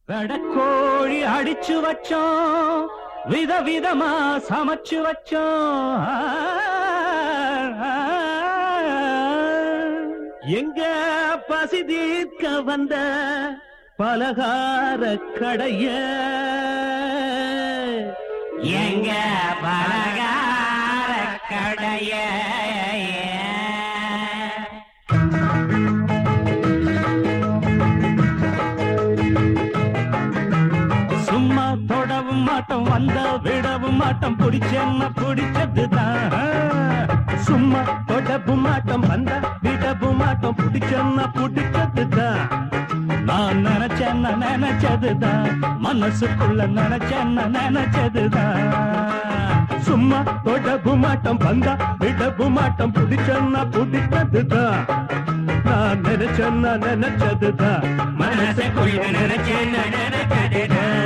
வெடக்கோழி அடிச்சு வச்சோம் விதவிதமா சமைச்சு வச்சோம் எங்க பசி தீர்க்க வந்த பலகார கடைய எங்க பலகார கடைய சும்மா தொடவும் மாட்டோம் வந்த விடவும் மாட்டோம் பிடிச்சென்ன பிடிச்சதுதான் சும்மா தொடவும் மாட்டோம் வந்த விடவும் மாட்டோம் பிடிச்சென்ன பிடிச்சதுதான் நான் நினைச்சேன்ன நினைச்சதுதான் மனசுக்குள்ள நினைச்சேன்ன நினைச்சதுதான் சும்மா தொடவும் மாட்டோம் வந்தா விடவும் மாட்டோம் பிடிச்சென்ன பிடிச்சதுதான் நான் நினைச்சேன்ன நினைச்சதுதான் மனசுக்குள்ள நினைச்சேன் நினைச்சதுதான்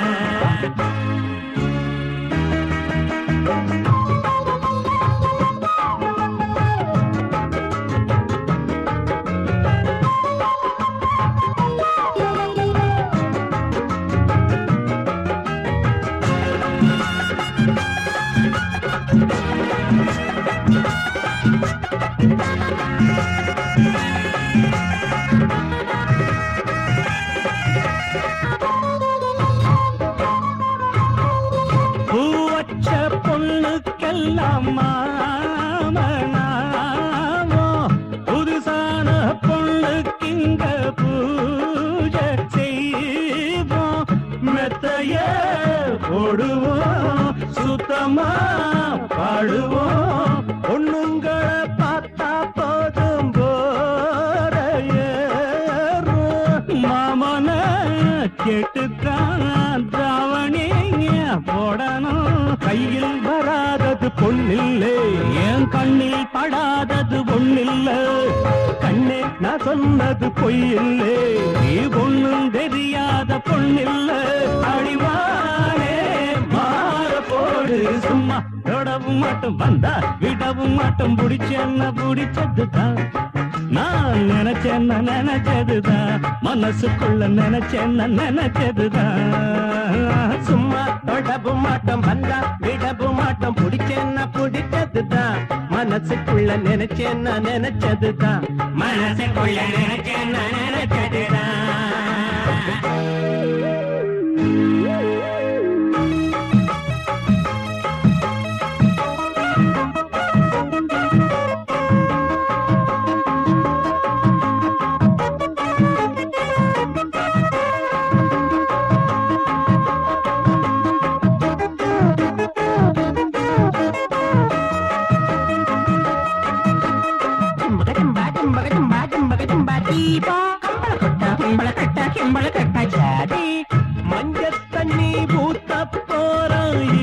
பூ வச்ச பொண்ணுக்கெல்லாம் மாமனாமோ புதுசான பொண்ணுக்கு இங்க பூஜை செய்வோம் மெத்தைய போடுவோம் சுத்தமா பாடுவோம் பொண்ணுங்களை பார்த்தா போதும் போற ஏறும் மாமன கேட்டுத்தான் தாவணிங்க போடணும் கையில் வராதது பொண்ணில்லை என் கண்ணில் படாதது பொண்ணில்ல கண்ணே நான் சொன்னது பொய்யில்லை நீ பொண்ணும் தெரியாத பொண்ணில்ல அடிவானே மாற போடு சும்மா தொடவும் மாட்டோம் வந்தா விடவும் மாட்டோம் பிடிச்சென்ன பிடிச்சதுதான் நான் நினைச்சேன்ன நினைச்சதுதான் மனசுக்குள்ள நினைச்சேன்ன நினைச்சதுதான் சும்மா தொடவும் மாட்டோம் வந்தா விடவும் மாட்டோம் பிடிச்சேன்ன பிடிச்சதுதான் மனசுக்குள்ள நினைச்சேன்ன நினைச்சதுதான் மனசுக்குள்ள நினைச்சேன் நினைச்சதுதான் மஞ்ச தண்ணி பூத்த போற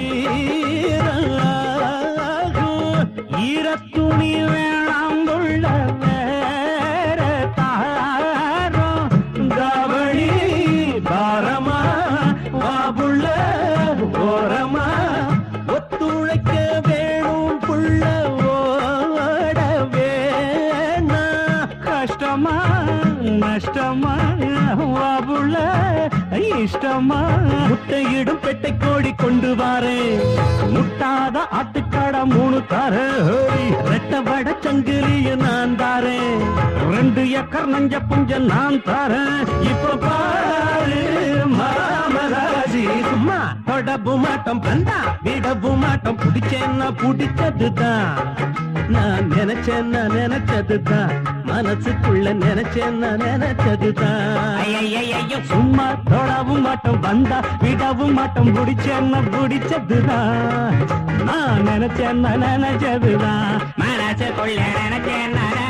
ஈரத்துணி வேணாம் கொள்ள வேற தாரம் கவளி பாரமா வாபுள்ள ஓரமா ஒத்துழைக்க வேணும் புள்ள ஓட வேணா கஷ்டமா நஷ்டமா வாபுள்ள இஷ்டமா முட்டையிடும் பெட்டை கோழி கொண்டு வாரே முட்டாத ஆட்டுக்காட மூணு தாரு ரெட்ட வட சங்கிலிய நான் தாரேன் ரெண்டு ஏக்கர் நஞ்ச புஞ்ச நான் தாரேன் இப்ப பாரு மாமராஜி சும்மா தொடவு மாட்டோம் பந்தா விடவு மாட்டோம் பிடிச்சேன்னா பிடிச்சதுதான் நான் நினைச்சேன்னா நினைச்சதுதான் மனசுக்குள்ள நினைச்சேன்னா நினைச்சதுதான் ஐயையையோ சும்மா தொடவும் மாட்டோம் வந்தா விடவும் மாட்டோம் பிடிச்சேன்னா பிடிச்சதுதான் நான் நினைச்சேன்னா நினைச்சதுதான் மனசுக்குள்ள நினைச்சேன்